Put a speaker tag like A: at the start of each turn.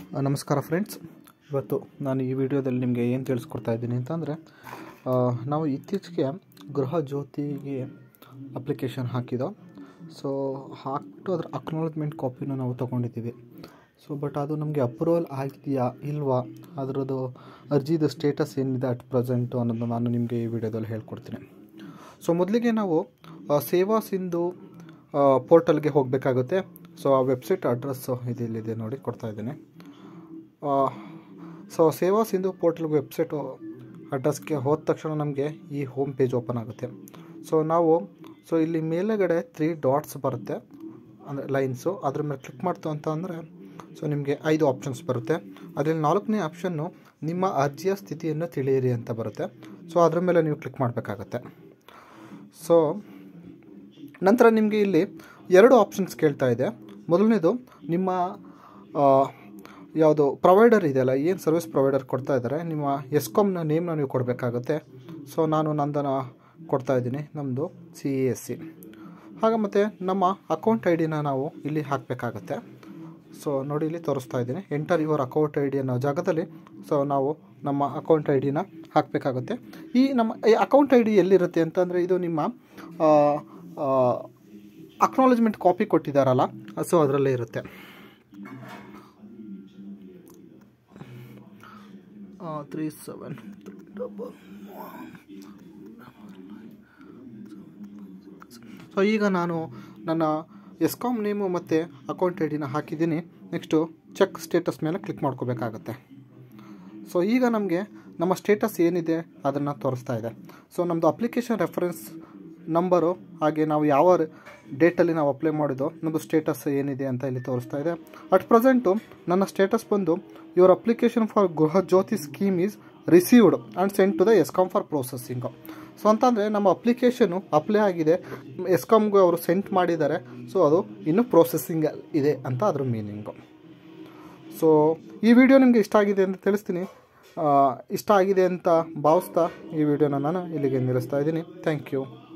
A: ಆ, ನಮಸ್ಕಾರ ಫ್ರೆಂಡ್ಸ್ ಇವತ್ತು ನಾನು ಈ ವಿಡಿಯೋದಲ್ಲಿ ನಿಮಗೆ ಏನು ತಿಳಿಸ್ಕೊಡ್ತಾ ಇದ್ದೀನಿ ಅಂತಂದರೆ ಆ, ನಾವು ಇತ್ತೀಚೆಗೆ ಗೃಹ ಜ್ಯೋತಿಗೆ ಅಪ್ಲಿಕೇಶನ್ ಹಾಕಿದೋ ಸೊ ಹಾಕ್ಬಿಟ್ಟು ಅದ್ರ ಅಕ್ನಾಲಜ್ಮೆಂಟ್ ಕಾಪಿನ ನಾವು ತೊಗೊಂಡಿದ್ದೀವಿ ಸೊ ಬಟ್ ಅದು ನಮಗೆ ಅಪ್ರೂವಲ್ ಆಗಿದೆಯಾ ಇಲ್ವಾ ಅದರದ್ದು ಅರ್ಜಿದು ಸ್ಟೇಟಸ್ ಏನಿದೆ ಅಟ್ ಪ್ರೆಸೆಂಟು ಅನ್ನೋದು ನಾನು ನಿಮಗೆ ಈ ವಿಡಿಯೋದಲ್ಲಿ ಹೇಳ್ಕೊಡ್ತೀನಿ ಸೊ ಮೊದಲಿಗೆ ನಾವು ಆ, ಸೇವಾ ಸಿಂಧು ಪೋರ್ಟಲ್ಗೆ ಹೋಗಬೇಕಾಗುತ್ತೆ ಸೊ ಆ ವೆಬ್ಸೈಟ್ ಅಡ್ರೆಸ್ಸು ಇದು ಇಲ್ಲಿದೆ ನೋಡಿ ಕೊಡ್ತಾ ಇದ್ದೀನಿ ಸೊ ಸೇವಾ ಸಿಂಧು ಪೋರ್ಟಲ್ ವೆಬ್ಸೈಟು ಅಡ್ರೆಸ್ಗೆ ಹೋದ ತಕ್ಷಣ ನಮಗೆ ಈ ಹೋಮ್ ಪೇಜ್ ಓಪನ್ ಆಗುತ್ತೆ ಸೊ ನಾವು ಸೊ ಇಲ್ಲಿ ಮೇಲೆಗಡೆ ತ್ರೀ ಡಾಟ್ಸ್ ಬರುತ್ತೆ ಅಂದರೆ ಲೈನ್ಸು ಅದ್ರ ಮೇಲೆ ಕ್ಲಿಕ್ ಮಾಡ್ತು ಅಂತ ಅಂದರೆ ಸೊ ನಿಮಗೆ ಐದು ಆಪ್ಷನ್ಸ್ ಬರುತ್ತೆ ಅದರಲ್ಲಿ ನಾಲ್ಕನೇ ಆಪ್ಷನ್ನು ನಿಮ್ಮ ಅರ್ಜಿಯ ಸ್ಥಿತಿಯನ್ನು ತಿಳಿಯಿರಿ ಅಂತ ಬರುತ್ತೆ ಸೊ ಅದ್ರ ಮೇಲೆ ನೀವು ಕ್ಲಿಕ್ ಮಾಡಬೇಕಾಗತ್ತೆ ಸೊ ನಂತರ ನಿಮಗೆ ಇಲ್ಲಿ ಎರಡು ಆಪ್ಷನ್ಸ್ ಕೇಳ್ತಾ ಇದೆ ಮೊದಲನೇದು ನಿಮ್ಮ ಯಾವುದು ಪ್ರೊವೈಡರ್ ಇದೆಯಲ್ಲ ಏನು ಸರ್ವಿಸ್ ಪ್ರೊವೈಡರ್ ಕೊಡ್ತಾ ಇದ್ದಾರೆ ನಿಮ್ಮ ಎಸ್ಕಾಮ್ನ ನೇಮ್ನ ನೀವು ಕೊಡಬೇಕಾಗುತ್ತೆ ಸೊ ನಾನು ನಂದನ ಕೊಡ್ತಾ ಇದ್ದೀನಿ ನಮ್ಮದು ಸಿ ಇ ಎಸ್ ಸಿ ಹಾಗೆ ಮತ್ತು ನಮ್ಮ ಅಕೌಂಟ್ ಐ ಡಿನ ನಾವು ಇಲ್ಲಿ ಹಾಕಬೇಕಾಗತ್ತೆ ಸೊ ನೋಡಿ ಇಲ್ಲಿ ತೋರಿಸ್ತಾ ಇದ್ದೀನಿ enter your account I D ಅನ್ನೋ ಜಾಗದಲ್ಲಿ ಸೊ ನಾವು ನಮ್ಮ ಅಕೌಂಟ್ ಐ ಡಿನ ಹಾಕಬೇಕಾಗುತ್ತೆ ಈ ನಮ್ಮ ಈ ಅಕೌಂಟ್ ಐ ಡಿ ಎಲ್ಲಿರುತ್ತೆ ಅಂತಂದರೆ ಇದು ನಿಮ್ಮ ಅಕ್ನಾಲಜ್ಮೆಂಟ್ ಕಾಪಿ ಕೊಟ್ಟಿದ್ದಾರಲ್ಲ ಸೊ ಅದರಲ್ಲೇ ಇರುತ್ತೆ ತ್ರೀ ಸೆವೆನ್ ಡಬಲ್ ಸೊ ಈಗ ನಾನು ನನ್ನ ಎಸ್ಕಾಮ್ ನೇಮು ಮತ್ತು ಅಕೌಂಟ್ ಐ ಡಿನ ಹಾಕಿದ್ದೀನಿ ನೆಕ್ಸ್ಟು ಚೆಕ್ ಸ್ಟೇಟಸ್ ಮೇಲೆ ಕ್ಲಿಕ್ ಮಾಡ್ಕೋಬೇಕಾಗತ್ತೆ ಸೊ ಈಗ ನಮಗೆ ನಮ್ಮ ಸ್ಟೇಟಸ್ ಏನಿದೆ ಅದನ್ನು ತೋರಿಸ್ತಾ ಇದೆ ಸೊ ನಮ್ಮದು ಅಪ್ಲಿಕೇಶನ್ ರೆಫರೆನ್ಸ್ ನಂಬರು ಹಾಗೆ ನಾವು ಯಾವ ಡೇಟಲ್ಲಿ ನಾವು ಅಪ್ಲೈ ಮಾಡಿದೋ ನಮ್ಮದು ಸ್ಟೇಟಸ್ ಏನಿದೆ ಅಂತ ಇಲ್ಲಿ ತೋರಿಸ್ತಾ ಇದೆ ಅಟ್ ಪ್ರೆಸೆಂಟು ನನ್ನ ಸ್ಟೇಟಸ್ ಬಂದು your application for Gruha Jyothi scheme is received and send to the ESCOM for processing so ಅಂತಂದರೆ ನಮ್ಮ ಅಪ್ಲಿಕೇಶನು ಅಪ್ಲೈ ಆಗಿದೆ ಎಸ್ಕಾಮ್ಗೂ ಅವರು ಸೆಂಟ್ ಮಾಡಿದ್ದಾರೆ ಸೊ ಅದು ಇನ್ನೂ ಪ್ರೊಸೆಸಿಂಗ್ ಇದೆ ಅಂತ ಅದ್ರ ಮೀನಿಂಗು ಸೊ ಈ ವಿಡಿಯೋ ನಿಮಗೆ ಇಷ್ಟ ಆಗಿದೆ ಅಂತ ತಿಳಿಸ್ತೀನಿ ಆ, ಇಷ್ಟ ಆಗಿದೆ ಅಂತ ಭಾವಿಸ್ತಾ ಈ ವಿಡಿಯೋನ ನಾನು ಇಲ್ಲಿಗೆ ನಿಲ್ಲಿಸ್ತಾ ಇದ್ದೀನಿ ಥ್ಯಾಂಕ್ ಯು